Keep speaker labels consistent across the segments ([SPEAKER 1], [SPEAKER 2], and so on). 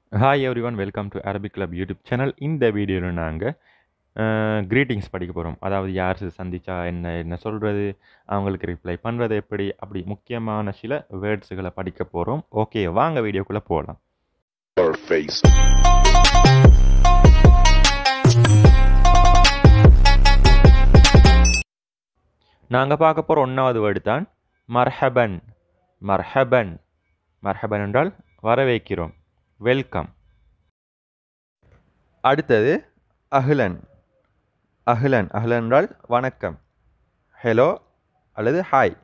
[SPEAKER 1] Hi every one welcome to Arabic club YouTube channel இந்த வீடியோவில் நாங்கள் க்ரீட்டிங்ஸ் படிக்க போகிறோம் அதாவது யார் சந்திச்சா என்ன என்ன சொல்கிறது அவங்களுக்கு ரிப்ளை பண்ணுறது எப்படி அப்படி முக்கியமான சில வேர்ட்ஸுகளை படிக்க போகிறோம் ஓகே வாங்க வீடியோக்குள்ளே போகலாம்
[SPEAKER 2] her face.
[SPEAKER 1] நாங்கள் பார்க்க போகிற ஒன்றாவது வேர்டு தான் மர்ஹபன் மர்ஹபன் மர்ஹபன் என்றால் வரவேற்கிறோம் வெல்கம் அடுத்தது அஹ்லன் அஹ்லன் அஹ்லன் என்றால் வணக்கம் ஹலோ அல்லது ஹாய்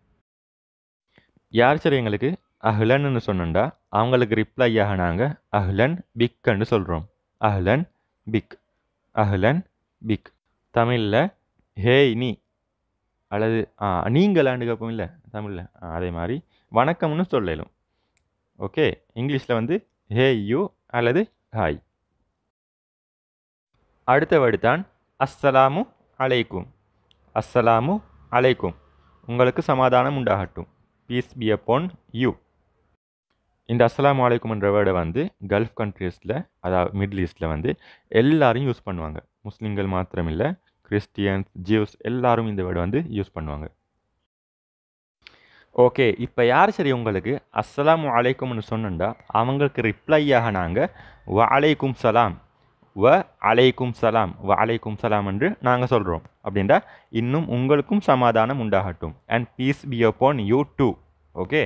[SPEAKER 1] யார் சரி எங்களுக்கு அஹ்லன்னு சொன்னோண்டா அவங்களுக்கு ரிப்ளை ஆக நாங்கள் அஹ்லன் பிக்ன்னு சொல்கிறோம் அஹ்லன் பிக் அஹ்லன் பிக் தமிழில் ஹேய் நீ அல்லது ஆ நீங்களான்னு கேட்போம் இல்லை தமிழில் ஆ, அதே மாதிரி வணக்கம்னு சொல்லலும் ஓகே இங்கிலீஷில் வந்து ஹே யூ அல்லது ஹாய் அடுத்த வேர்டு தான் அஸ்ஸலாமு அலைக்கும் அஸ்ஸலாமு அலைக்கும் உங்களுக்கு சமாதானம் உண்டாகட்டும் பீஸ் பி upon யூ இந்த அஸ்ஸலாமு அலைக்கும் என்ற வேர்டை வந்து கல்ஃப் கண்ட்ரீஸில் அதாவது மிடில் ஈஸ்டில் வந்து எல்லாரும் யூஸ் பண்ணுவாங்க முஸ்லீம்கள் மாத்திரம் இல்லை கிறிஸ்டியன்ஸ் ஜியூஸ் எல்லாரும் இந்த வேர்டு வந்து யூஸ் பண்ணுவாங்க ஓகே இப்போ யார் சரி உங்களுக்கு அஸ்ஸலாமு அலைக்கும்னு சொன்னண்டா அவங்களுக்கு ரிப்ளையாக நாங்கள் வ அலைக்கும் சலாம் வ அலைக்கும் சலாம் வ அலைக்கும் சலாம் என்று நாங்கள் சொல்கிறோம் அப்படின்டா இன்னும் உங்களுக்கும் சமாதானம் உண்டாகட்டும் and peace be upon you too okay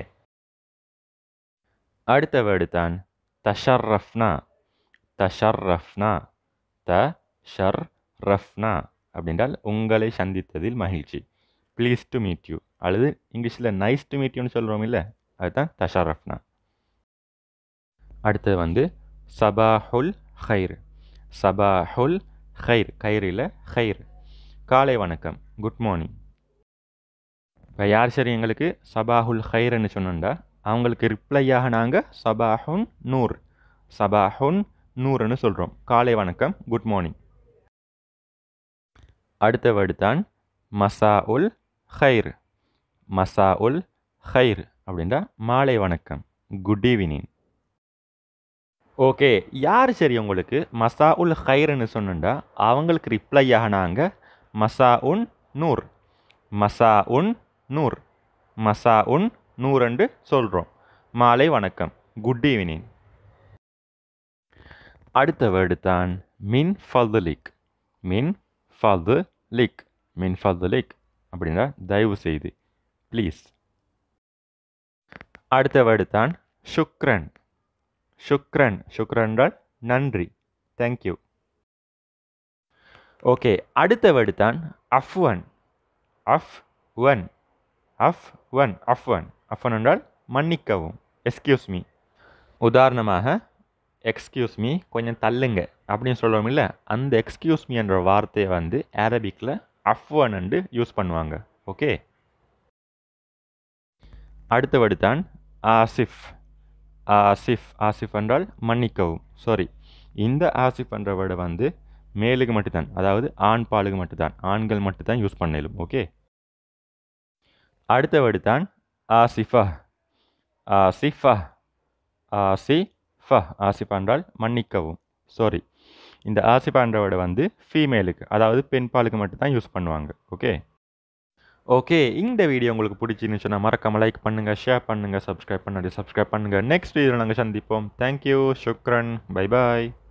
[SPEAKER 1] அடுத்த வேர்டு தான் தஷர்ரஃப்னா தஷர்ரஃப்னா த ஷர் ரஃப்னா அப்படின்றால் உங்களை சந்தித்ததில் மகிழ்ச்சி ப்ளீஸ் டு மீட் யூ அல்லது இங்கிலீஷில் நைஸ் டு மீட் யூன்னு சொல்கிறோம் இல்லை அதுதான் தஷாரஃப்னா அடுத்தது வந்து சபாஹுல் ஹைர் சபாஹுல் ஹைர் கயிறில் ஹைர் காலை வணக்கம் குட் மார்னிங் இப்போ யார் சரி எங்களுக்கு சபாஹுல் ஹைர்னு சொன்னோண்டா அவங்களுக்கு ரிப்ளையாக நாங்கள் சபாஹுன் நூர் சபாஹுன் நூறுன்னு சொல்கிறோம் காலை வணக்கம் குட் மார்னிங் அடுத்த வேர்டு தான் மசா உல் ஹைர் மசா உல் ஹைர் அப்படின்றா மாலை வணக்கம் குட் ஈவினிங் ஓகே யார் சரி உங்களுக்கு மசா உல் ஹைர்னு சொன்னண்டா அவங்களுக்கு ரிப்ளையாக நாங்கள் மசா உன் நூர் மசா உன் நூர் மசா உன் நூறுண்டு சொல்கிறோம் மாலை வணக்கம் குட் ஈவினிங் அடுத்த வேர்டு தான் மின் ஃபதுலிக் மின் ஃபது லிக் மின் ஃபது லிக் அப்படின்னா தயவு செய்து ப்ளீஸ் அடுத்த வேர்டு தான் சுக்ரன் சுக்ரன் சுக்ரன் என்றால் நன்றி தேங்க்யூ ஓகே அடுத்த வேர்டு தான் அஃப்வன் அஃப் ஒன் அஃப் ஒன் அஃப் ஒன் அஃப்வன் என்றால் மன்னிக்கவும் எஸ்கியூஸ் மீ உதாரணமாக எக்ஸ்கியூஸ் மீ கொஞ்சம் தள்ளுங்க அப்படின்னு சொல்கிறோம் இல்லை அந்த எக்ஸ்கியூஸ் மீ என்ற வார்த்தையை வந்து அரபிக்கில் அஃப்வன் என்று யூஸ் பண்ணுவாங்க ஓகே அடுத்த வேர்டு தான் ஆசிஃப் ஆசிஃப் ஆசிஃப் என்றால் மன்னிக்கவும் சாரி இந்த ஆசிஃப் என்ற வேர்டை வந்து மேலுக்கு மட்டும்தான் அதாவது ஆண் பாலுக்கு மட்டும்தான் ஆண்கள் மட்டும்தான் யூஸ் பண்ணலும் ஓகே அடுத்த வேர்டு தான் ஆசிஃபா ஆசிஃபா ஆசிஃபா ஆசிஃபா என்றால் மன்னிக்கவும் சாரி இந்த ஆசிஃபா என்ற வேர்டை வந்து ஃபீமேலுக்கு அதாவது பெண் பாலுக்கு மட்டும்தான் யூஸ் பண்ணுவாங்க ஓகே ஓகே இந்த வீடியோ உங்களுக்கு பிடிச்சிருந்துச்சுன்னா மறக்காம லைக் பண்ணுங்கள் ஷேர் பண்ணுங்கள் சப்ஸ்கிரைப் பண்ணாடி சப்ஸ்கிரைப் பண்ணுங்கள் நெக்ஸ்ட் வீடியோவில் நாங்கள் சந்திப்போம் தேங்க்யூ சுக்ரன் பை பாய்